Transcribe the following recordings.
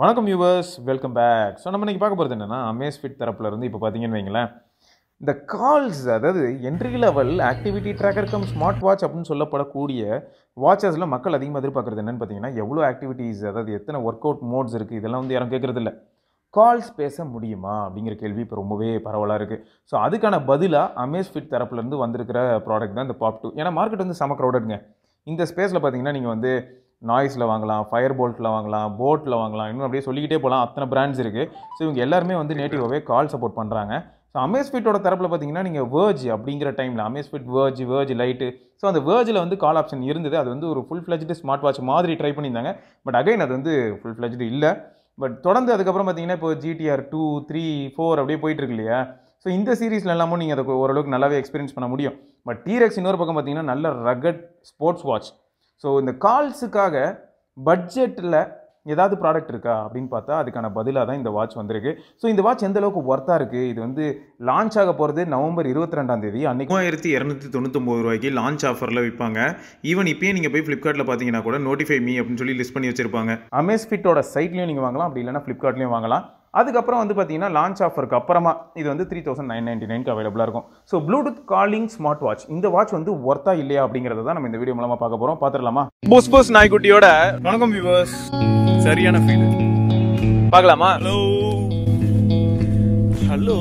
வணக்கம் viewers welcome back so நம்ம இன்னைக்கு பார்க்க போகிறது என்னன்னா அமேஸ் ஃபிட் தரப்புல இருந்து இப்போ பார்த்தீங்கன்னு வைங்களேன் இந்த கால்ஸ் அதாவது entry level activity tracker cum smart watch அப்படின்னு சொல்லப்படக்கூடிய வாட்சஸில் மக்கள் அதிகமாக எதிர்பார்க்குறது என்னன்னு பார்த்தீங்கன்னா எவ்வளோ ஆக்டிவிட்டீஸ் அதாவது எத்தனை ஒர்க் அவுட் மோட்ஸ் இருக்குது இதெல்லாம் வந்து யாரும் கேட்குறது இல்லை கால்ஸ் பேச முடியுமா அப்படிங்கிற கேள்வி இப்போ ரொம்பவே பரவலாக இருக்குது ஸோ அதுக்கான பதிலாக அமேஸ் ஃபிட் தரப்புலேருந்து வந்திருக்கிற ப்ராடக்ட் தான் இந்த பாப் டூ ஏன்னா மார்க்கெட் வந்து செம க்ரௌடட்ங்க இந்த ஸ்பேஸில் பார்த்தீங்கன்னா நீங்கள் வந்து நாய்ஸில் வாங்கலாம் ஃபயர் போல்ட்டில் வாங்கலாம் போட்டில் வாங்கலாம் இன்னும் அப்படியே சொல்லிக்கிட்டே போகலாம் அத்தனை பிராண்ட்ஸ் இருக்குது ஸோ இவங்க எல்லாருமே வந்து நேட்டிவாகவே கால் சப்போர்ட் பண்ணுறாங்க ஸோ அமேஸ்ஃபிட்டோட தரப்பில் பார்த்தீங்கன்னா நீங்கள் வேர்ஜ் அப்படிங்கிற டைமில் Amazfit Verge Verge lite so அந்த வேர்ஜில் வந்து கால் ஆப்ஷன் இருந்தது அது வந்து ஒரு ஃபுல் ஃப்ளெஜ்டு ஸ்மார்ட் வாட்ச் மாதிரி ட்ரை பண்ணியிருந்தாங்க பட் அகைன் அது வந்து ஃபுல் ஃப்ளெஜ்டு இல்லை பட் தொடர்ந்து அதுக்கப்புறம் பார்த்தீங்கன்னா இப்போ ஜிடிஆர் டூ த்ரீ ஃபோர் அப்படியே போயிட்டு இருக்கு இல்லையா ஸோ இந்த சீரீஸ்ல எல்லாமும் நீங்கள் அதை ஓரளவுக்கு நல்லாவே எக்ஸ்பீரியன்ஸ் பண்ண முடியும் பட் டீரெக்ஸ் இன்னொரு பக்கம் பார்த்தீங்கன்னா நல்ல ரகட் ஸ்போர்ட்ஸ் வாட்ச் ஸோ இந்த கால்ஸுக்காக பட்ஜெட்டில் ஏதாவது ப்ராடக்ட் இருக்கா அப்படின்னு பார்த்தா அதுக்கான பதிலாக தான் இந்த வாட்ச் வந்திருக்கு ஸோ இந்த வாட்ச் எந்த அளவுக்கு ஒர்த்தாக இருக்குது இது வந்து லான்ச் ஆக போகிறது நவம்பர் இருபத்தி ரெண்டாம் தேதி அன்றைக்கி மூவாயிரத்தி இரநூத்தி தொண்ணூத்தொம்பது ரூபாய்க்கு லான்ச் ஆஃபரில் விற்பாங்க ஈவன் இப்பயே நீங்கள் போய் ஃப்ளிப்கார்ட்டில் பார்த்தீங்கன்னா கூட நோட்டிஃபை மீ அப்படின்னு சொல்லி லிஸ்ட் பண்ணி வச்சிருப்பாங்க அமேஸ்ஃபிட்டோட சைட்லையும் நீங்கள் வாங்கலாம் அப்படி இல்லைனா ஃப்ளிப்கார்ட்லையும் வாங்கலாம் அதுக்கப்புறம் வந்து பார்த்தீங்கன்னா லான்ச் ஆஃபருக்கு அப்புறமா இது வந்து த்ரீ தௌசண்ட் நைன் நைன்டி நைனுக்கு அவைலபிளாக இருக்கும் so bluetooth calling smart watch இந்த வாட்ச் வந்து ஒர்த்தா இல்லையா அப்படிங்கிறத தான் நம்ம இந்த வீடியோ மூலமாக பார்க்க போகிறோம் பார்த்துடலாமா போஸ் போஸ் நாய்க்குட்டியோட வணக்கம் வியூவர்ஸ் சரியான ஃபீல் பார்க்கலாமா hello hello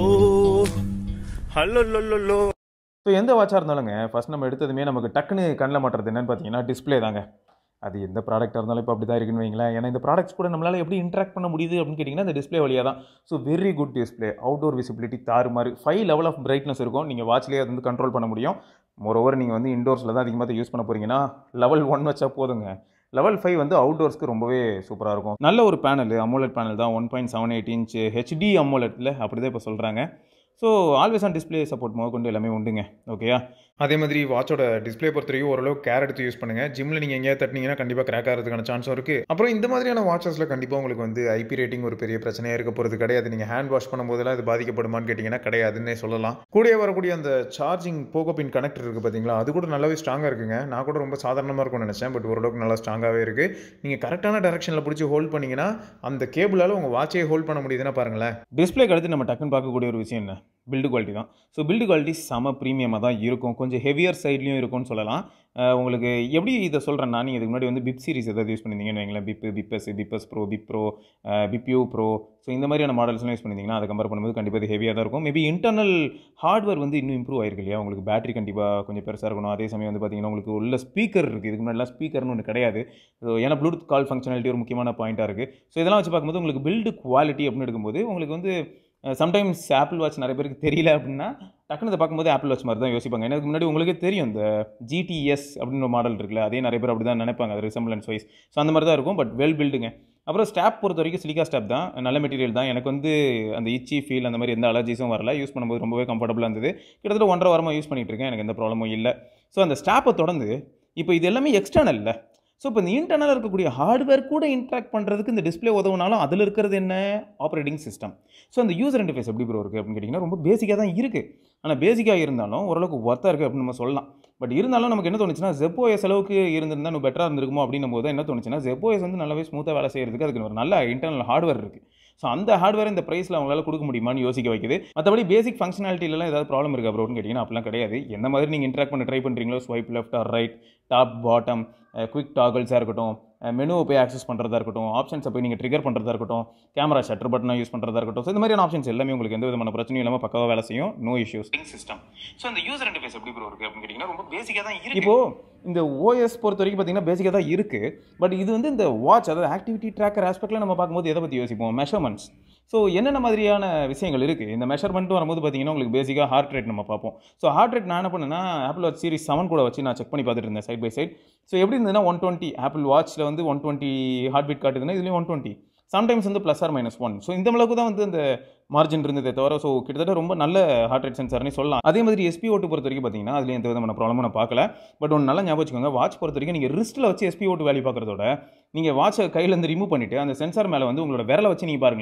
hello lo so எந்த வாட்சாக இருந்தாலுங்க ஃபர்ஸ்ட் நம்ம எடுத்ததுமே நமக்கு டக்குன்னு கண்ணில் மாட்டுறது என்னன்னு பார்த்தீங்கன்னா டிஸ்ப்ளே தாங்க அது எந்த ப்ராடக்டாக இருந்தாலும் இப்போ அப்படி தான் இருக்குன்னு வைங்களேன் ஏன்னா இந்த ப்ராடக்ட்ஸ் கூட நம்மளால் எப்படி இன்ட்ராக்ட் பண்ண முடியுது அப்படின்னு கேட்டிங்கன்னா இந்த டிஸ்ப்ளே வழியாக தான் so very good display outdoor visibility தாறு மாதிரி ஃபைவ் லெவல் ஆஃப் பிரைட்னஸ் இருக்கும் நீங்கள் வாட்ச்லேயே அது வந்து கண்ட்ரோல் பண்ண முடியும் மோரோவர் நீங்கள் வந்து இண்டோர்ஸில் தான் அதிகமாக யூஸ் பண்ண போகிறீங்கன்னா லெவல் ஒன் வச்சா போதுங்க லெவல் ஃபைவ் வந்து அவுட்டோர்ஸ்க்கு ரொம்பவே சூப்பராக இருக்கும் நல்ல ஒரு பேனல் அமோலட் பேனல் தான் one point seven eight inch HD அமோலட்டில் அப்படி தான் இப்போ சொல்கிறாங்க so always on display support முதற்கொண்டு எல்லாமே உண்டுங்க ஓகேயா அதே மாதிரி வாட்சோட டிஸ்ப்ளே பொறுத்த வரைக்கும் ஓரளவுக்கு கேர் எடுத்து யூஸ் பண்ணுங்க ஜிம்மில் நீங்கள் எங்கேயாவது தட்டினீங்கன்னா கண்டிப்பாக கிராக் ஆகிறதுக்கான சான்ஸும் இருக்குது அப்புறம் இந்த மாதிரியான வாட்சஸில் கண்டிப்பாக உங்களுக்கு வந்து ஐபி ரேட்டிங் ஒரு பெரிய பிரச்சனையாக இருக்க போகிறது கிடையாது நீங்கள் ஹேண்ட் வாஷ் பண்ணும்போதெல்லாம் இது பாதிக்கப்படுமான்னு கேட்டிங்கன்னா கிடையாதுன்னே சொல்லலாம் கூடயே வரக்கூடிய அந்த சார்ஜிங் போகோ பின் கனெக்டர் இருக்குது பார்த்தீங்களா அது கூட நல்லாவே ஸ்ட்ராங்காக இருக்குங்க நான் கூட ரொம்ப சாதாரணமாக இருக்கும்னு நினச்சேன் பட் ஓரளவுக்கு நல்லா ஸ்ட்ராங்காகவே இருக்குது நீங்கள் கரெக்டான டேரக்ஷனில் பிடிச்சி ஹோல்ட் பண்ணிங்கன்னா அந்த கேபிளால் உங்கள் வாட்சையே ஹோல்ட் பண்ண முடியுதுன்னா பாருங்களேன் டிஸ்பிளேக்கு அடுத்து நம்ம டக்குன்னு பார்க்கக்கூடிய ஒரு விஷயம் என்ன பில்டு குவாலிட்டி தான் ஸோ பில்டு குவாலிட்டி செம ப்ரீமியமாக தான் இருக்கும் கொஞ்சம் ஹெவியர் சைட்லேயும் இருக்கும்னு சொல்லலாம் அஹ் உங்களுக்கு எப்படி இதை சொல்கிறேன்னா நீங்கள் இதுக்கு முன்னாடி வந்து பிப் சீரிஸ் ஏதாவது யூஸ் பண்ணியிருந்தீங்கன்னு வைங்களேன் Bip Bip S Bip S pro Bip pro Bip U pro so இந்த மாதிரியான மாடல்ஸ்லாம் யூஸ் பண்ணியிருந்தீங்கன்னா அதை கம்பேர் பண்ணும்போது கண்டிப்பாக இது ஹெவியாக தான் இருக்கும் மேபி இன்டர்னல் ஹார்ட்வேர் வந்து இன்னும் இம்ப்ரூவ் ஆயிருக்கு இல்லையா உங்களுக்கு பேட்டரி கண்டிப்பாக கொஞ்சம் பெருசாக இருக்கணும் அதே சமயம் வந்து பார்த்தீங்கன்னா உங்களுக்கு உள்ள ஸ்பீக்கர் இருக்குது இதுக்கு முன்னாடிலாம் ஸ்பீக்கர்னு ஒன்று கிடையாது ஸோ ஏன்னா ப்ளூடூத் கால் ஃபங்க்ஷனாலிட்டி ஒரு முக்கியமான பாயிண்ட்டாக இருக்குது ஸோ இதெல்லாம் வச்சு பார்க்கும்போது உங்களுக்கு பில்டு குவாலிட்டி அப்படின்னு எடுக்கும்போது உங்களுக்கு வந்து சம்டைம்ஸ் ஆப்பிள் வாட்ச் நிறைய பேருக்கு தெரியல அப்படின்னா டக்குனு இதை பார்க்கும்போது ஆப்பிள் வாட்ச் மாதிரி தான் யோசிப்பாங்க எனக்கு முன்னாடி உங்களுக்கே தெரியும் இந்த ஜிடிஎஸ் அப்படின்னு ஒரு மாடல் இருக்குல்ல அதே நிறைய பேர் அப்படி தான் நினைப்பாங்க அது ரிசம்பிளன்ஸ் வைஸ் ஸோ அந்த மாதிரி தான் இருக்கும் பட் வெல் பில்டுங்க அப்புறம் ஸ்டாப் பொறுத்த வரைக்கும் சிலிக்கா ஸ்டாப் தான் நல்ல மெட்டீரியல் தான் எனக்கு வந்து அந்த இச்சி ஃபீல் அந்த மாதிரி எந்த அலர்ஜிஸும் வரல யூஸ் பண்ணும்போது ரொம்பவே கம்ஃபர்டபுளாக இருந்தது கிட்டத்தட்ட ஒன்றரை வாரமாக யூஸ் பண்ணிட்டு இருக்கேன் எனக்கு எந்த ப்ராப்ளமும் இல்லை ஸோ அந்த ஸ்டாப்பை தொடர்ந்து இப்போ இது எல்லாமே எக்ஸ்டர்னல் இல்லை ஸோ இப்போ இந்த இன்டர்னலாக இருக்கக்கூடிய ஹார்ட்வேர் கூட இன்ட்ராக்ட் பண்ணுறதுக்கு இந்த டிஸ்பிளே உதவுனாலும் அதில் இருக்கிறது என்ன ஆப்ரேட்டிங் சிஸ்டம் ஸோ அந்த யூசர் இன்டர்ஃபேஸ் எப்படி ப்ரோ இருக்குது அப்படின்னு கேட்டிங்கன்னா ரொம்ப பேசிக்காக தான் இருக்குது ஆனால் பேசிக்காக இருந்தாலும் ஓரளவுக்கு ஒர்த்தாக இருக்குது அப்படின்னு நம்ம சொல்லலாம் பட் இருந்தாலும் நமக்கு என்ன தோணுச்சுன்னா ஜெப்போஎஸ் அளவுக்கு இருந்திருந்தால் இன்னும் பெட்டராக இருந்திருக்குமோ அப்படின்னும் போது என்ன தோணுச்சுன்னா ஜெப்போஎஸ் வந்து நல்லாவே ஸ்மூத்தாக வேலை செய்கிறதுக்கு அதுக்கு ஒரு நல்ல இன்டர்னல் ஹார்ட்வேர் இருக்குது ஸோ அந்த ஹார்ட்வேர் இந்த ப்ரைஸில் அவங்களால கொடுக்க முடியுமான்னு யோசிக்க வைக்குது மற்றபடி பேசிக் ஃபங்க்ஷனாலிட்டிலாம் ஏதாவது ப்ராப்ளம் இருக்கா ப்ரோன்னு கேட்டிங்கன்னா அப்படிலாம் கிடையாது எந்த மாதிரி நீங்கள் இன்ட்ராக்ட் பண்ண ட்ரை பண்ணுறீங்களோ swipe left or right top bottom quick டாகல்ஸாக இருக்கட்டும் மெனுவை போய் ஆக்சஸ் பண்ணுறதா இருக்கட்டும் ஆப்ஷன்ஸை போய் நீங்கள் ட்ரிகர் பண்ணுறதா இருக்கட்டும் கேமரா ஷட்டர் பட்டனை யூஸ் பண்ணுறதா இருக்கட்டும் ஸோ இந்த மாதிரியான ஆப்ஷன்ஸ் எல்லாமே உங்களுக்கு எந்த விதமான பிரச்சனையும் இல்லாமல் பக்கவாக வேலை செய்யும் நோ இஷ்யூஸ் சிஸ்டம் ஸோ அந்த யூசர் இன்டர்ஃபேஸ் எப்படி ப்ரோ இருக்குது அப்படின்னு கேட்டிங்கன்னா ரொம்ப பேசிக்காக தான் இருக்கு இப்போ இந்த ஓஎஸ் பொறுத்த வரைக்கும் பார்த்தீங்கன்னா பேசிக்காக தான் இருக்குது பட் இது வந்து இந்த வாட்ச் அதாவது ஆக்டிவிட்டி ட்ராக்கர் ஆஸ்பெக்ட்டில் நம்ம பார்க்கும்போது எதை பற்றி யோசிப்போம் மெஷர்மெண்ட்ஸ் ஸோ என்னென்ன மாதிரியான விஷயங்கள் இருக்குது இந்த மெஷர்மெண்ட்டும் வரும்போது பார்த்தீங்கன்னா உங்களுக்கு பேசிக்காக ஹார்ட் ரேட் நம்ம பார்ப்போம் ஸோ ஹார்ட் ரேட் நான் என்ன பண்ணேன்னா ஆப்பிள் வாட்ச் சீரிஸ் செவன் கூட வச்சு நான் செக் பண்ணி பார்த்துட்டு இருந்தேன் சைட் பை சைட் ஸோ எப்படி இருந்ததுன்னா ஒன் டுவெண்ட்டி ஆப்பிள் வாட்ச்சில் வந்து ஒன் டுவெண்ட்டி ஹார்ட் பீட் காட்டுதுன்னா இதுலேயும் ஒன் டுவெண்ட்டி சம்டைம்ஸ் வந்து plus or minus one so இந்த அளவுக்கு தான் வந்து அந்த மார்ஜின் இருந்ததே தவிர ஸோ கிட்டத்தட்ட ரொம்ப நல்ல ஹார்ட் ரேட் சென்சார்னே சொல்லலாம் அதே மாதிரி எஸ்பி ஓட்டு பொறுத்த வரைக்கும் பார்த்தீங்கன்னா அதுலேயும் எந்த விதமான ப்ராப்ளமும் நான் பார்க்கல பட் ஒன்று நல்லா ஞாபகம் வச்சுக்கோங்க வாட்ச் பொறுத்த வரைக்கும் நீங்கள் ரிஸ்ட்டில் வச்சு எஸ்பி ஓட்டு வேல்யூ பார்க்குறதோட நீங்கள் வாட்சை கையிலேருந்து ரிமூவ் பண்ணிவிட்டு அந்த சென்சார் மேலே வந்து உங்களோட விரலை வச்சு நீங்கள் பாருங்களேன்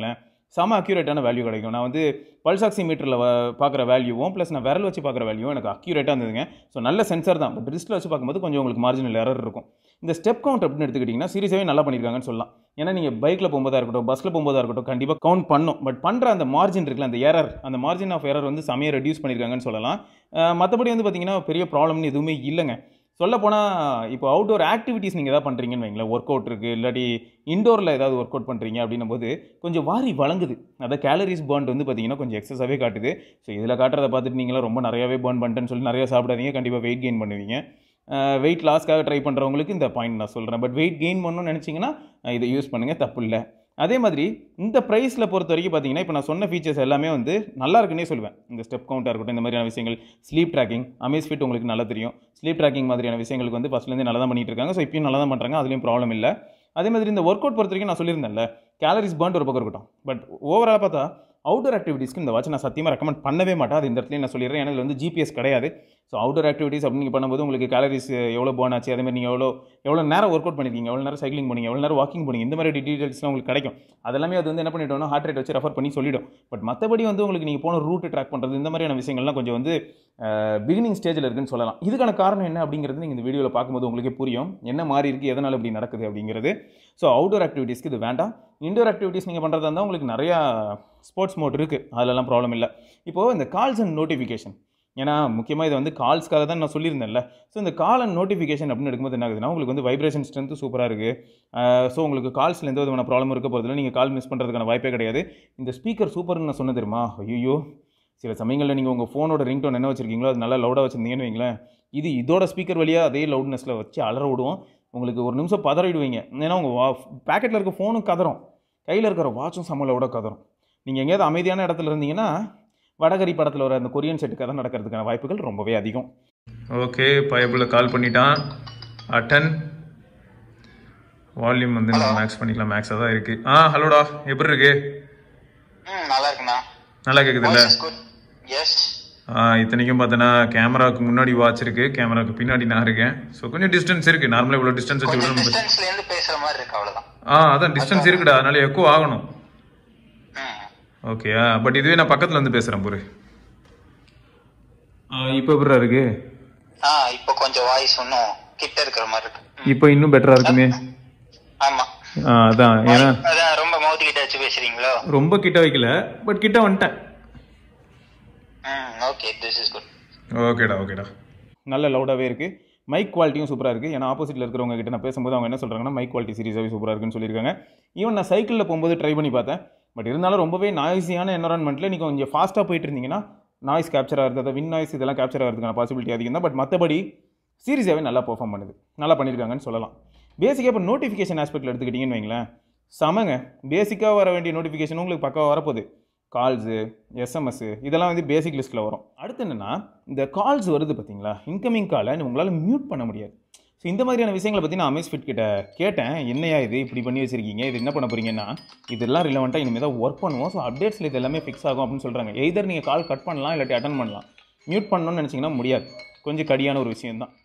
செம அக்யூரேட்டான வேல்யூ கிடைக்கும் நான் வந்து பல்ஸ் ஆக்சிமீட்டரில் பார்க்குற வேல்யூவும் ப்ளஸ் நான் விரல் வச்சு பார்க்குற வேல்யூவும் எனக்கு அக்யூரேட்டாக இருந்ததுங்க ஸோ நல்ல சென்சர் தான் பட் ரிஸ்ட்டில் வச்சு பார்க்கும்போது கொஞ்சம் உங்களுக்கு மார்ஜினல் எரர் இருக்கும் இந்த ஸ்டெப் கவுண்ட் அப்படின்னு எடுத்துக்கிட்டிங்கன்னா சீரியஸாகவே நல்லா பண்ணியிருக்காங்கன்னு சொல்லலாம் ஏன்னா நீங்கள் பைக்கில் போகும்போதா இருக்கட்டும் பஸ்ஸில் போகும்போதா இருக்கட்டும் கண்டிப்பாக கவுண்ட் பண்ணும் பட் பண்ணுற அந்த மார்ஜின் இருக்குல்ல அந்த எரர் அந்த மார்ஜின் ஆஃப் எரர் வந்து செமையாக ரெடியூஸ் பண்ணியிருக்காங்கன்னு சொல்லலாம் அஹ் மற்றபடி வந்து பார்த்தீங்கன்னா பெரிய ப்ராப்ளம்னு எதுவுமே இல்லைங்க சொல்லப்போனால் இப்போ அவுட்டோர் ஆக்டிவிட்டீஸ் நீங்கள் எதாவது பண்ணுறீங்கன்னு வைங்களேன் ஒர்க் அவுட் இருக்குது இல்லாட்டி இண்டோரில் ஏதாவது ஒர்க் அவுட் பண்ணுறீங்க அப்படின்னும் போது கொஞ்சம் வாரி வழங்குது அதாவது கேலரிஸ் பர்ன் வந்து பார்த்தீங்கன்னா கொஞ்சம் எக்ஸஸாகவே காட்டுது ஸோ இதில் காட்டுறதை பார்த்துட்டு நீங்களாம் ரொம்ப நிறையாவே பர்ன் பண்ணிட்டேன்னு சொல்லி நிறைய சாப்பிடாதீங்க கண்டிப்பாக வெயிட் கெயின் பண்ணுவீங்க வெயிட் லாஸ்க்காக ட்ரை பண்ணுறவங்களுக்கு இந்த பாயிண்ட் நான் சொல்கிறேன் பட் வெயிட் கெயின் பண்ணணும்னு நினச்சிங்கன்னா அஹ் இதை யூஸ் பண்ணுங்கள் தப்பு இல்லை அதே மாதிரி இந்த ப்ரைஸில் பொறுத்த வரைக்கும் பார்த்தீங்கன்னா இப்போ நான் சொன்ன ஃபீச்சர்ஸ் எல்லாமே வந்து நல்லா இருக்குன்னே சொல்லுவேன் இந்த ஸ்டெப் கவுண்டாக இருக்கட்டும் இந்த மாதிரியான விஷயங்கள் ஸ்லீப் ட்ராக்கிங் அமேஸ் ஃபிட் உங்களுக்கு நல்லா தெரியும் ஸ்லீப் ட்ராக்கிங் மாதிரியான விஷயங்களுக்கு வந்து ஃபஸ்ட்லேருந்து நல்லா தான் பண்ணிட்டு இருக்காங்க ஸோ இப்பயும் நல்லா தான் பண்ணுறாங்க அதுலேயும் ப்ராப்ளம் இல்லை அதே மாதிரி இந்த ஒர்க் அவுட் பொறுத்த வரைக்கும் நான் சொல்லியிருந்தேன்ல கேலரிஸ் பர்ன் ஒரு பக்கம் இருக்கட்டும் பட் ஓவராலாக பார்த்தா அவுட்டர் ஆக்டிவிட்டீஸ்க்கு இந்த வாட்ச் நான் சத்தியமாக ரெக்கமெண்ட் பண்ணவே மாட்டேன் அது இந்த இடத்துல நான் சொல்லிடுறேன் ஏன்னா இதில் வந்து ஜிபிஎஸ் கிடையாது ஸோ அவுட்டர் ஆக்டிவிட்டீஸ் அப்படின்னு நீங்கள் பண்ணும்போது உங்களுக்கு கேலரிஸ் எவ்வளோ பர்ன் ஆச்சு அதே மாதிரி நீங்கள் எவ்வளோ எவ்வளோ நேரம் ஒர்க் அவுட் பண்ணிருக்கீங்க எவ்வளோ நேரம் சைக்கிளிங் பண்ணீங்க எவ்வளோ நேரம் வாக்கிங் பண்ணீங்க இந்த மாதிரி டீட்டெயில்ஸ்லாம் உங்களுக்கு கிடைக்கும் அதெல்லாமே அது வந்து என்ன பண்ணிட்டோம்னா ஹார்ட் ரேட் வச்சு ரெஃபர் பண்ணி சொல்லிடும் பட் மற்றபடி வந்து உங்களுக்கு நீங்கள் போன ரூட் ட்ராக் பண்ணுறது இந்த மாதிரியான விஷயங்கள்லாம் கொஞ்சம் வந்து பிகினிங் ஸ்டேஜில் இருக்குன்னு சொல்லலாம் இதுக்கான காரணம் என்ன அப்படிங்கிறது நீங்கள் இந்த வீடியோவில் பார்க்கும்போது உங்களுக்கே புரியும் என்ன மாறி இருக்குது எதனால் இப்படி நடக்குது அப்படிங்கிறது ஸோ அவுட்டோர் ஆக்டிவிட்டீஸ்க்கு இது வேண்டாம் இண்டோர் ஆக்டிவிட்டீஸ் நீங்கள் பண்ணுறதா இருந்தால் உங்களுக்கு நிறையா ஸ்போர்ட்ஸ் மோட் இருக்குது அதெல்லாம் ப்ராப்ளம் இல்லை இப்போது இந்த கால்ஸ் அண்ட் நோட்டிஃபிகேஷன் ஏன்னா முக்கியமாக இது வந்து கால்ஸ்க்காக தான் நான் சொல்லியிருந்தேன்ல ஸோ இந்த கால் அண்ட் நோட்டிஃபிகேஷன் அப்படின்னு எடுக்கும்போது என்ன ஆகுதுன்னா உங்களுக்கு வந்து வைப்ரேஷன் ஸ்ட்ரென்த்து சூப்பராக இருக்குது ஸோ உங்களுக்கு கால்ஸில் எந்த விதமான ப்ராப்ளம் இருக்க போகிறதுல நீங்கள் கால் மிஸ் பண்ணுறதுக்கான வாய்ப்பே கிடையாது இந்த ஸ்பீக்கர் சூப்பர்னு நான் சொன்னது தெரியுமா ஐயோ சில சமயங்களில் நீங்கள் உங்கள் ஃபோனோட ரிங்டோன் என்ன வச்சுருக்கீங்களோ அது நல்லா லவுடாக வச்சுருந்தீங்கன்னு வைங்களேன் இது இதோட ஸ்பீக்கர் வழியாக அதே லவுட்னஸில் வச்சு அலற விடுவோம் உங்களுக்கு ஒரு நிமிஷம் பதறிடுவீங்க ஏன்னா உங்கள் வா பேக்கெட்டில் இருக்க ஃபோனும் கதறும் கையில் இருக்கிற வாட்சும் செம்ம லவுடாக கதறும் நீங்கள் எங்கேயாவது அமைதியான இடத்துல இருந்தீங்கன்னா வடகரி படத்தில் வர அந்த கொரியன் செட்டு கதை நடக்கிறதுக்கான வாய்ப்புகள் ரொம்பவே அதிகம் ஓகே பயபுல கால் பண்ணிட்டான் அட்டன் வால்யூம் வந்து நம்ம மேக்ஸ் பண்ணிக்கலாம் மேக்ஸாக தான் இருக்கு ஆ ஹலோடா எப்படி இருக்கு ம் நல்லா இருக்குண்ணா நல்லா கேக்குதுல்ல வாய்ஸ் இஸ் குட் எஸ் ஆ இத்தனைக்கும் பார்த்தோன்னா கேமராவுக்கு முன்னாடி வாட்ச் இருக்கு கேமராவுக்கு பின்னாடி நான் இருக்கேன் ஸோ கொஞ்சம் டிஸ்டன்ஸ் இருக்கு நார்மலாக இவ்வளோ டிஸ்டன்ஸ் வச்சு கொஞ்சம் விட நம்ம டிஸ்டன்ஸ்ல இருந்து பேசுற மாதிரி இருக்கு அவ்வளவுதான் ஆ அதான் டிஸ்டன்ஸ் இருக்குடா அதனால எக்கோ ஆகணும் ம் ஓகேயா பட் இதுவே நான் பக்கத்துல இருந்து பேசுறேன் புரு இப்போ எப்படா இருக்கு ஆ இப்போ கொஞ்சம் வாய்ஸ் இன்னும் கிட்ட இருக்கிற மாதிரி இருக்கு ம். இப்போ இன்னும் பெட்டரா இருக்குமே ஆமா ஆ, அதான் ஏன்னா அதான் ரொம்ப மவுத் கிட்ட வச்சு பேசுறீங்களோ ரொம்ப கிட்ட வைக்கல பட் கிட்ட வந்துட்டேன் ம் ஓகே திஸ் இஸ் குட் ஓகேடா ஓகேடா நல்ல லவுடாகவே இருக்குது மைக் குவாலிட்டியும் சூப்பராக இருக்குது ஏன்னா ஆப்போசிட்டில் இருக்கிறவங்க கிட்ட நான் பேசும்போது அவங்க என்ன சொல்கிறாங்கன்னா மைக் குவாலிட்டி சீரியஸாகவே சூப்பராக இருக்குன்னு சொல்லியிருக்காங்க ஈவன் நான் சைக்கிளில் போகும்போது ட்ரை பண்ணி பார்த்தேன் பட் இருந்தாலும் ரொம்பவே நாய்ஸியான என்வரான்மெண்ட்டில் நீங்கள் கொஞ்சம் ஃபாஸ்ட்டாக போயிட்டு இருந்தீங்கன்னா நாய்ஸ் கேப்சர் ஆகிறது வின் நாய்ஸ் இதெல்லாம் கேப்சர் ஆகிறதுக்கான பாசிபிலிட்டி அதிகம் தான் பட் மற்றபடி சீரியஸாகவே நல்லா பெர்ஃபார்ம் பண்ணுது நல்லா பண்ணியிருக்காங்கன்னு சொல்லலாம் பேசிக்காக இப்போ நோட்டிஃபிகேஷன் ஆஸ்பெக்ட்டில் எடுத்துக்கிட்டிங்கன்னு வைங்களேன் சமங்க பேசிக்காக வர வேண்டிய நோட்டிஃபிகேஷன் உங்களுக்கு பக்காவாக வரப்போகுது கால்ஸு எஸ்எம்எஸ்ஸு இதெல்லாம் வந்து பேசிக் லிஸ்ட்டில் வரும் அடுத்து என்னென்னா இந்த கால்ஸ் வருது பார்த்தீங்களா இன்கமிங் காலை உங்களால் மியூட் பண்ண முடியாது ஸோ இந்த மாதிரியான விஷயங்களை பற்றி நான் அமேஸ் ஃபிட் கிட்ட கேட்டேன் என்னையா இது இப்படி பண்ணி வச்சிருக்கீங்க இது என்ன பண்ண போறீங்கன்னா இதெல்லாம் ரிலவெண்ட்டாக இனிமேல் தான் ஒர்க் பண்ணுவோம் ஸோ அப்டேட்ஸில் இது எல்லாமே ஃபிக்ஸ் ஆகும் அப்படின்னு சொல்கிறாங்க எய்தர் நீங்கள் கால் கட் பண்ணலாம் இல்லாட்டி அட்டன் பண்ணலாம் மியூட் பண்ணணும்னு நினச்சிங்கன்னா முடியாது கொஞ்சம் கடியான ஒரு விஷயம் தான்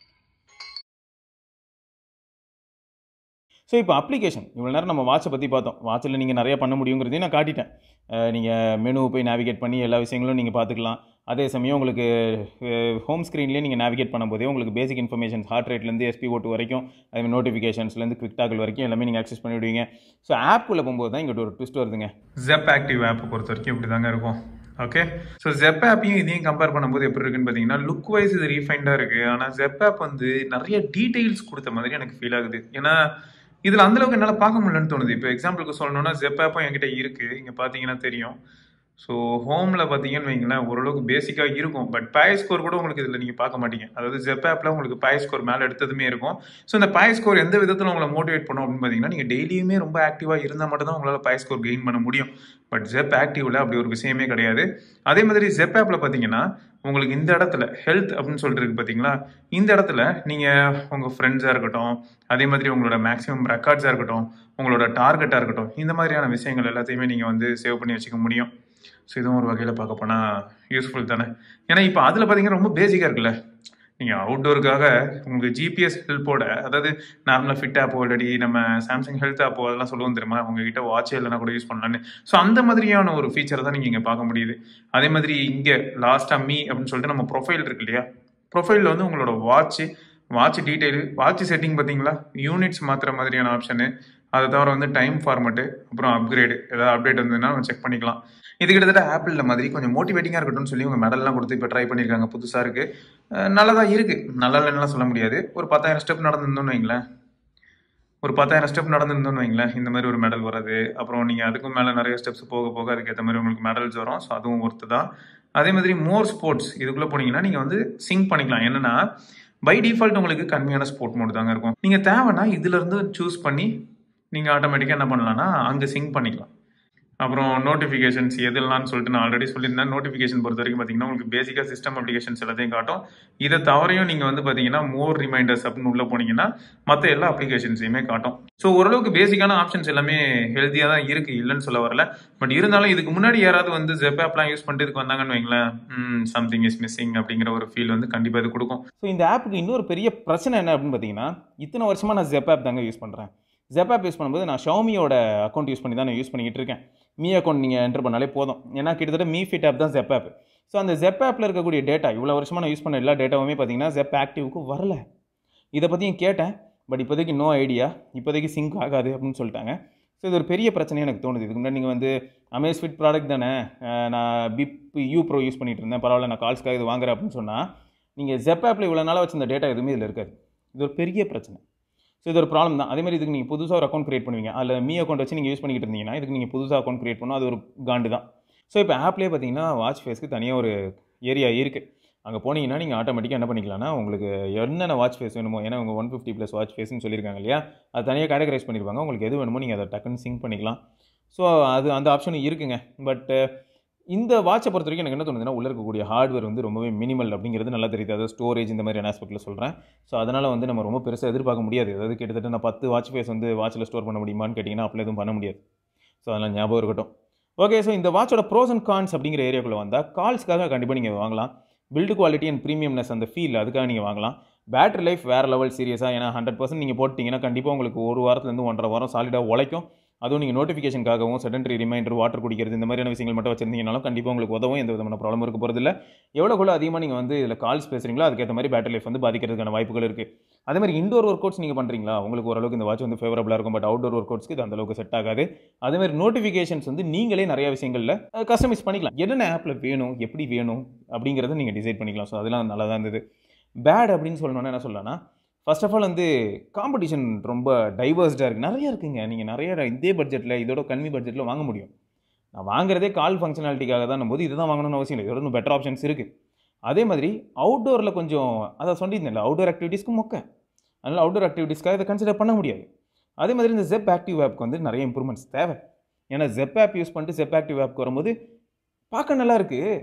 ஸோ இப்போ அப்ளிகேஷன் இவ்வளோ நேரம் நம்ம வாட்சை பற்றி பார்த்தோம் வாட்சில் நீங்கள் நிறைய பண்ண முடியுங்கிறதையும் நான் காட்டிட்டேன் நீங்கள் மெனு போய் நேவிகேட் பண்ணி எல்லா விஷயங்களும் நீங்கள் பார்த்துக்கலாம் அதே சமயம் உங்களுக்கு ஹோம் ஸ்க்ரீன்லேயே நீங்கள் நேவிகேட் பண்ணும்போதே உங்களுக்கு பேசிக் இன்ஃபர்மேஷன்ஸ் ஹார்ட் ரேட்லேருந்து எஸ்பி ஓட்டு வரைக்கும் அதே நோட்டிஃபிகேஷன்ஸ்லேருந்து குவிக் டாக்கல் வரைக்கும் எல்லாமே நீங்கள் ஆக்சஸ் பண்ணி விடுவீங்க ஸோ ஆப்புக்குள்ளே போகும்போது தான் இங்கிட்ட ஒரு ட்விஸ்ட் வருதுங்க ஜெப் ஆக்டிவ் ஆப்பை பொறுத்த வரைக்கும் இப்படி தாங்க இருக்கும் ஓகே ஸோ ஜெப் ஆப்பையும் இதையும் கம்பேர் பண்ணும்போது எப்படி இருக்குன்னு பார்த்தீங்கன்னா லுக் வைஸ் இது ரீஃபைண்டாக இருக்குது ஆனால் ஜெப் ஆப் வந்து நிறைய டீடைல்ஸ் கொடுத்த மாதிரி எனக்கு ஃபீல் ஆகுது ஏன்னா இதில் அந்தளவுக்கு என்னால் பார்க்க முடியலன்னு தோணுது இப்போ எக்ஸாம்பிளுக்கு சொல்லணும்னா ஜெப் ஆப்பும் என்கிட்ட இருக்குது இங்கே பார்த்தீங்கன்னா தெரியும் ஸோ ஹோமில் பார்த்தீங்கன்னு வைங்களேன் ஓரளவுக்கு பேசிக்காக இருக்கும் பட் பாய் ஸ்கோர் கூட உங்களுக்கு இதில் நீங்கள் பார்க்க மாட்டீங்க அதாவது ஜெப் ஆப்பில் உங்களுக்கு பாய் ஸ்கோர் மேலே எடுத்ததுமே இருக்கும் ஸோ இந்த பாய் ஸ்கோர் எந்த விதத்தில் உங்களை மோட்டிவேட் பண்ணும் அப்படின்னு பார்த்தீங்கன்னா நீங்கள் டெய்லியுமே ரொம்ப ஆக்டிவாக இருந்தால் மட்டும் தான் உங்களால் பாய் ஸ்கோர் கெயின் பண்ண முடியும் பட் ஜெப் ஆக்டிவில் அப்படி ஒரு விஷயமே கிடையாது அதே மாதிரி ஜெப் ஆப்பில் பார்த்தீங்கன்னா உங்களுக்கு இந்த இடத்துல ஹெல்த் அப்படின்னு சொல்லிட்டு இருக்கு பார்த்தீங்களா இந்த இடத்துல நீங்கள் உங்கள் ஃப்ரெண்ட்ஸாக இருக்கட்டும் அதே மாதிரி உங்களோட மேக்ஸிமம் ரெக்கார்ட்ஸாக இருக்கட்டும் உங்களோட டார்கெட்டாக இருக்கட்டும் இந்த மாதிரியான விஷயங்கள் எல்லாத்தையுமே நீங்கள் வந்து சேவ் பண்ணி வச்சுக்க முடியும் ஸோ இதுவும் ஒரு வகையில் பார்க்க போனால் யூஸ்ஃபுல் தானே ஏன்னா இப்போ அதில் பார்த்தீங்கன்னா ரொம்ப பேசிக்காக இருக்குல்ல நீங்கள் அவுட்டோருக்காக உங்களுக்கு ஜிபிஎஸ் ஹெல்ப்போட அதாவது நார்மலாக ஃபிட் ஆப் ஆல்ரெடி நம்ம சாம்சங் ஹெல்த் ஆப் அதெல்லாம் சொல்லுவோம் தெரியுமா உங்ககிட்ட வாட்சே இல்லைனா கூட யூஸ் பண்ணலான்னு ஸோ அந்த மாதிரியான ஒரு ஃபீச்சர் தான் நீங்கள் இங்கே பார்க்க முடியுது அதே மாதிரி இங்கே லாஸ்ட்டாக மீ அப்படின்னு சொல்லிட்டு நம்ம ப்ரொஃபைல் இருக்கு இல்லையா ப்ரொஃபைலில் வந்து உங்களோட watch watch detail watch setting பார்த்தீங்களா யூனிட்ஸ் மாற்றுற மாதிரியான ஆப்ஷனு அதை தவிர வந்து டைம் ஃபார்மட்டு அப்புறம் அப்கிரேடு ஏதாவது அப்டேட் வந்ததுன்னா செக் பண்ணிக்கலாம் இது கிட்டத்தட்ட ஆப்பிளில் மாதிரி கொஞ்சம் மோட்டிவேட்டிங்காக இருக்கட்டும்னு சொல்லி உங்கள் மெடல்லாம் கொடுத்து இப்போ ட்ரை பண்ணியிருக்காங்க புதுசாக இருக்குது நல்லதாக இருக்குது நல்லா இல்லைன்னா சொல்ல முடியாது ஒரு பத்தாயிரம் ஸ்டெப் நடந்திருந்தோம்னு வைங்களேன் ஒரு பத்தாயிரம் ஸ்டெப் நடந்திருந்தோம்னு வைங்களேன் இந்த மாதிரி ஒரு மெடல் வராது அப்புறம் நீங்கள் அதுக்கும் மேலே நிறைய ஸ்டெப்ஸ் போக போக அதுக்கேற்ற மாதிரி உங்களுக்கு மெடல்ஸ் வரும் ஸோ அதுவும் ஒர்த்து தான் அதே மாதிரி மோர் ஸ்போர்ட்ஸ் இதுக்குள்ளே போனீங்கன்னா நீங்கள் வந்து சிங்க் பண்ணிக்கலாம் என்னன்னா பை டிஃபால்ட் உங்களுக்கு கம்மியான ஸ்போர்ட் மோடு தாங்க இருக்கும் நீங்கள் தேவைன்னா இதுலேருந்து சூஸ் பண்ணி நீங்கள் ஆட்டோமேட்டிக்காக என்ன பண்ணலாம்னா அங்கே சிங்க் பண்ணிக்கலாம் அப்புறம் நோட்டிஃபிகேஷன்ஸ் எதெல்லாம்னு சொல்லிட்டு நான் ஆல்ரெடி சொல்லியிருந்தேன் நோட்டிஃபிகேஷன் பொறுத்த வரைக்கும் பார்த்தீங்கன்னா உங்களுக்கு பேசிக்காக சிஸ்டம் அப்ளிகேஷன்ஸ் எல்லாத்தையும் காட்டும் இதை தவறையும் நீங்கள் வந்து பார்த்தீங்கன்னா மோர் ரிமைண்டர்ஸ் அப்படின்னு உள்ளே போனீங்கன்னா மற்ற எல்லா அப்ளிகேஷன்ஸையுமே காட்டும் ஸோ ஓரளவுக்கு பேசிக்கான ஆப்ஷன்ஸ் எல்லாமே ஹெல்த்தியாக தான் இருக்குது இல்லைன்னு சொல்ல வரல பட் இருந்தாலும் இதுக்கு முன்னாடி யாராவது வந்து ஜெப் ஆப்லாம் யூஸ் பண்ணிட்டு இதுக்கு வந்தாங்கன்னு வைங்களேன் சம்திங் இஸ் மிஸ்ஸிங் அப்படிங்கிற ஒரு ஃபீல் வந்து கண்டிப்பாக இது கொடுக்கும் ஸோ இந்த ஆப்புக்கு இன்னொரு பெரிய பிரச்சனை என்ன அப்படின்னு பார்த்தீங்கன்னா இத்தனை வருஷமாக நான் ஜெப் ஆப் தாங்க யூஸ் பண்ணுறேன் ஜெப் ஆப் யூஸ் பண்ணும்போது நான் ஷவுமியோட அக்கௌண்ட் யூஸ் பண்ணி தான் நான் யூஸ் பண்ணிக்கிட்டு இருக்கேன் மீ அக்கௌண்ட் நீங்கள் என்டர் பண்ணாலே போதும் ஏன்னா கிட்டத்தட்ட மீ ஃபிட் ஆப் தான் ஜெப் ஆப் ஸோ அந்த ஜெப் ஆப்பில் இருக்கக்கூடிய டேட்டா இவ்வளோ வருஷமாக நான் யூஸ் பண்ண எல்லா டேட்டாவுமே பார்த்தீங்கன்னா ஜெப் ஆக்டிவ்க்கு வரல இதை பற்றியும் கேட்டேன் பட் இப்போதைக்கு நோ ஐடியா இப்போதைக்கு சிங்க் ஆகாது அப்படின்னு சொல்லிட்டாங்க ஸோ இது ஒரு பெரிய பிரச்சனை எனக்கு தோணுது இதுக்கு முன்னாடி நீங்கள் வந்து அமேஸ் ஃபிட் ப்ராடக்ட் தானே அஹ் நான் பிப் யூ ப்ரோ யூஸ் பண்ணிட்டு இருந்தேன் பரவாயில்ல நான் கால்ஸ்க்காக இது வாங்குறேன் அப்படின்னு சொன்னால் நீங்கள் ஜெப் ஆப்பில் இவ்வளோ நாளாக வச்சிருந்த டேட்டா எதுவுமே இதில் இருக்காது இது ஒரு பெரிய பிரச்சனை ஸோ இது ஒரு ப்ராப்ளம் தான் அதே மாதிரி இதுக்கு நீங்கள் புதுசாக ஒரு அக்கௌண்ட் கிரியேட் பண்ணுவீங்க அதில் மீ அக்கௌண்ட் வச்சு நீங்கள் யூஸ் பண்ணிக்கிட்டு இருந்தீங்கன்னா இதுக்கு நீங்கள் புதுசாக அக்கௌண்ட் கிரியேட் பண்ணணும் அது ஒரு காண்டு தான் ஸோ இப்போ ஆப்லேயே பார்த்தீங்கன்னா வாட்ச் ஃபேஸ்க்கு தனியாக ஒரு ஏரியா இருக்குது அங்கே போனீங்கன்னா நீங்கள் ஆட்டோமேட்டிக்காக என்ன பண்ணிக்கலாம்னா உங்களுக்கு என்னென்ன வாட்ச் ஃபேஸ் வேணுமோ ஏன்னா உங்கள் ஒன் ஃபிஃப்டி ப்ளஸ் வாட்ச் ஃபேஸ்னு சொல்லியிருக்காங்க இல்லையா அது தனியாக கேட்டகரைஸ் பண்ணியிருப்பாங்க உங்களுக்கு எது வேணுமோ நீங்கள் அதை டக்குன்னு சிங்க் பண்ணிக்கலாம் ஸோ அது அந்த ஆப்ஷனும் இருக்குங்க பட் இந்த வாட்சை பொறுத்த வரைக்கும் எனக்கு என்ன தோணுதுன்னா உள்ள இருக்கக்கூடிய ஹார்ட்வேர் வந்து ரொம்பவே மினிமல் அப்படிங்கிறது நல்லா தெரியுது அதாவது ஸ்டோரேஜ் இந்த மாதிரியான ஆஸ்பெக்ட்டில் சொல்கிறேன் ஸோ அதனால் வந்து நம்ம ரொம்ப பெருசாக எதிர்பார்க்க முடியாது அதாவது கிட்டத்தட்ட நான் பத்து வாட்ச் ஃபேஸ் வந்து வாட்சில் ஸ்டோர் பண்ண முடியுமான்னு கேட்டிங்கன்னா அப்படி எதுவும் பண்ண முடியாது ஸோ அதெல்லாம் ஞாபகம் இருக்கட்டும் ஓகே ஸோ இந்த வாட்சோட ப்ரோஸ் அண்ட் கான்ஸ் அப்படிங்கிற ஏரியாக்குள்ளே வந்தால் கால்ஸ்க்காக கண்டிப்பாக நீங்கள் வாங்கலாம் பில்டு குவாலிட்டி அண்ட் ப்ரீமியம்னஸ் அந்த ஃபீல் அதுக்காக நீங்கள் வாங்கலாம் பேட்டரி லைஃப் வேறு லெவல் சீரியஸாக ஏன்னா ஹண்ட்ரட் பர்சன்ட் நீங்கள் போட்டிங்கன்னா கண்டிப்பாக உங்களுக்கு ஒரு வாரத்துலேருந்து ஒன்றரை வாரம் சாலிடாக உழைக்கும் அதுவும் நீங்கள் நோட்டிஃபிகேஷனுக்காகவும் செடன்ட்ரி ரிமைண்டர் வாட்டர் குடிக்கிறது இந்த மாதிரியான விஷயங்கள் மட்டும் வச்சிருந்தீங்கனாலும் கண்டிப்பாக உங்களுக்கு உதவும் எந்த விதமான ப்ராப்ளம் இருக்க போகிறதில்ல எவ்வளோக்குள்ள அதிகமாக நீங்கள் வந்து இதில் கால்ஸ் பேசுகிறீங்களோ அதுக்கேற்ற மாதிரி பேட்டரி லைஃப் வந்து பாதிக்கிறதுக்கான வாய்ப்புகள் இருக்குது அதே மாதிரி இண்டோர் ஒர்க் அவுட்ஸ் நீங்கள் பண்ணுறீங்களா உங்களுக்கு ஓரளவுக்கு இந்த வாட்ச் வந்து ஃபேவரபுளாக இருக்கும் பட் அவுட்டோர் ஒர்க் அவுட்ஸ்க்கு இது அந்தளவுக்கு செட் ஆகாது அதே மாதிரி நோட்டிஃபிகேஷன்ஸ் வந்து நீங்களே நிறைய விஷயங்களில் கஸ்டமைஸ் பண்ணிக்கலாம் என்னென்ன ஆப்பில் வேணும் எப்படி வேணும் அப்படிங்கிறத நீங்கள் டிசைட் பண்ணிக்கலாம் ஸோ அதெல்லாம் நல்லா தான் இருந்தது பேட் அப்படின்னு சொல்லணும்னா என்ன சொல்லலாம்னா ஃபர்ஸ்ட் ஆஃப் ஆல் வந்து காம்படிஷன் ரொம்ப டைவர்ஸ்டாக இருக்குது நிறைய இருக்குங்க நீங்கள் நிறைய இதே பட்ஜெட்டில் இதோட கம்மி பட்ஜெட்டில் வாங்க முடியும் நான் வாங்குறதே கால் ஃபங்க்ஷனாலிட்டிக்காக தான் போது இதுதான் வாங்கணும்னு அவசியம் இல்லை இதோட இன்னும் பெட்டர் ஆப்ஷன்ஸ் இருக்குது அதே மாதிரி அவுட்டோரில் கொஞ்சம் அதை சொல்லியிருந்தேன்ல அவுட்டோர் ஆக்டிவிட்டீஸ்க்கு மொக்க அதனால் அவுட்டோர் ஆக்டிவிட்டீஸ்க்காக இதை கன்சிடர் பண்ண முடியாது அதே மாதிரி இந்த ஜெப் ஆக்டிவ் ஆப்க்கு வந்து நிறைய இம்ப்ரூவ்மெண்ட்ஸ் தேவை ஏன்னா ஜெப் ஆப் யூஸ் பண்ணிட்டு ஜெப் ஆக்டிவ் ஆப்க்கு வரும்போது பார்க்க நல்லா இருக்குது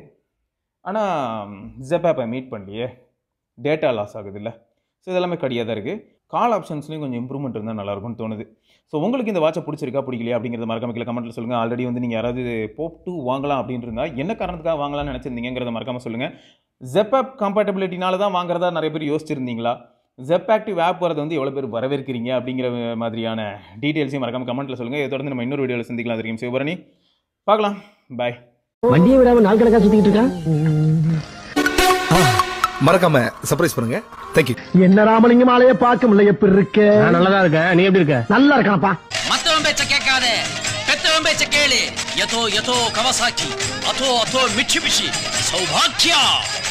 ஆனால் ஜெப் ஆப்பை மீட் பண்ணலையே டேட்டா லாஸ் ஆகுது இல்லை ஸோ இதெல்லாமே கடியாக தான் இருக்குது கால் ஆப்ஷன்ஸ்லையும் கொஞ்சம் இம்ப்ரூவ்மெண்ட் இருந்தால் நல்லாயிருக்கும்னு தோணுது ஸோ உங்களுக்கு இந்த வாட்சை பிடிச்சிருக்கா பிடிக்கலையா அப்படிங்கிறத மறக்காம கீழே கமெண்ட்டில் சொல்லுங்கள் ஆல்ரெடி வந்து நீங்கள் யாராவது போப் டூ வாங்கலாம் அப்படின்னு இருந்தால் என்ன காரணத்துக்காக வாங்கலாம்னு நினச்சிருந்தீங்கிறத மறக்காம சொல்லுங்கள் ஜெப் ஆப் கம்பேட்டபிலிட்டினால தான் வாங்குறதா நிறைய பேர் யோசிச்சிருந்தீங்களா ஜெப் ஆக்டிவ் ஆப் வரது வந்து எவ்வளோ பேர் வரவேற்கிறீங்க அப்படிங்கிற மாதிரியான டீட்டெயில்ஸையும் மறக்காம கமெண்ட்டில் சொல்லுங்கள் இதை தொடர்ந்து நம்ம இன்னொரு வீடியோவில் சந்திக்கலாம் அது வரைக்கும் சிவபரணி பார்க்கலாம் பாய் வண்டியை விடாம நாள் கணக்கா சுத்திட்டு இருக்கான் மறக்காம சர்ப்ரைஸ் பண்ணுங்க தேங்க்யூ என்ன ராமலிங்கம் ஆலைய பார்க்க முடியல எப்படி இருக்க நல்லதா இருக்க நீ எப்படி இருக்க நல்லா இருக்கானப்பா மத்தவன் பேச்ச கேட்காத பெத்தவன் பேச்ச கேளு எதோ எதோ கவசாக்கி அதோ அதோ மிட்சுபிஷி சௌபாக்கியா